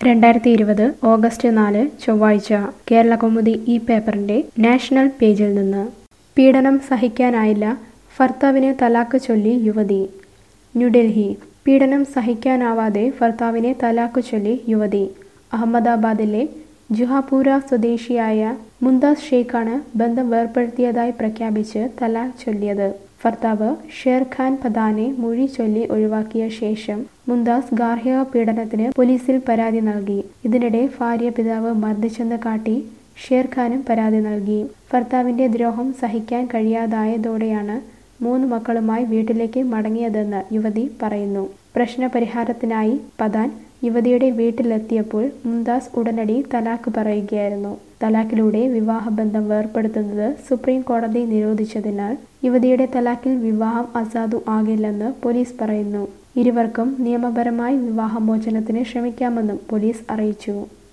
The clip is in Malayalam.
രണ്ടായിരത്തി ഇരുപത് ഓഗസ്റ്റ് നാല് ചൊവ്വാഴ്ച കേരള കൗമുദി ഈ പേപ്പറിന്റെ നാഷണൽ പേജിൽ നിന്ന് പീഡനം സഹിക്കാനായില്ല ഭർത്താവിനെ തലാക്ക് ചൊല്ലി യുവതി ന്യൂഡൽഹി പീഡനം സഹിക്കാനാവാതെ ഭർത്താവിനെ തലാക്ക് ചൊല്ലി യുവതി അഹമ്മദാബാദിലെ ജുഹാപൂര സ്വദേശിയായ മുന്താസ് ഷെയ്ഖാണ് ബന്ധം വേർപ്പെടുത്തിയതായി പ്രഖ്യാപിച്ച് തലാക്ക് ചൊല്ലിയത് ഭർത്താവ് ഷേർ ഖാൻ പദാനെ മൊഴി ചൊല്ലി ഒഴിവാക്കിയ ശേഷം മുന്താസ് ഗാർഹിക പീഡനത്തിന് പോലീസിൽ പരാതി നൽകി ഇതിനിടെ ഭാര്യ പിതാവ് മർദ്ദിച്ചെന്ന് കാട്ടി ഷേർ ഖാനും പരാതി നൽകി ഭർത്താവിന്റെ ദ്രോഹം സഹിക്കാൻ കഴിയാതായതോടെയാണ് മൂന്ന് മക്കളുമായി വീട്ടിലേക്ക് മടങ്ങിയതെന്ന് യുവതി പറയുന്നു പ്രശ്നപരിഹാരത്തിനായി പതാൻ യുവതിയുടെ വീട്ടിലെത്തിയപ്പോൾ മുംതാസ് ഉടനടി തലാക്ക് പറയുകയായിരുന്നു തലാക്കിലൂടെ വിവാഹബന്ധം വേർപ്പെടുത്തുന്നത് സുപ്രീം കോടതി നിരോധിച്ചതിനാൽ യുവതിയുടെ തലാക്കിൽ വിവാഹം അസാധു ആകില്ലെന്ന് പോലീസ് പറയുന്നു ഇരുവർക്കും നിയമപരമായി വിവാഹമോചനത്തിന് ശ്രമിക്കാമെന്നും പോലീസ് അറിയിച്ചു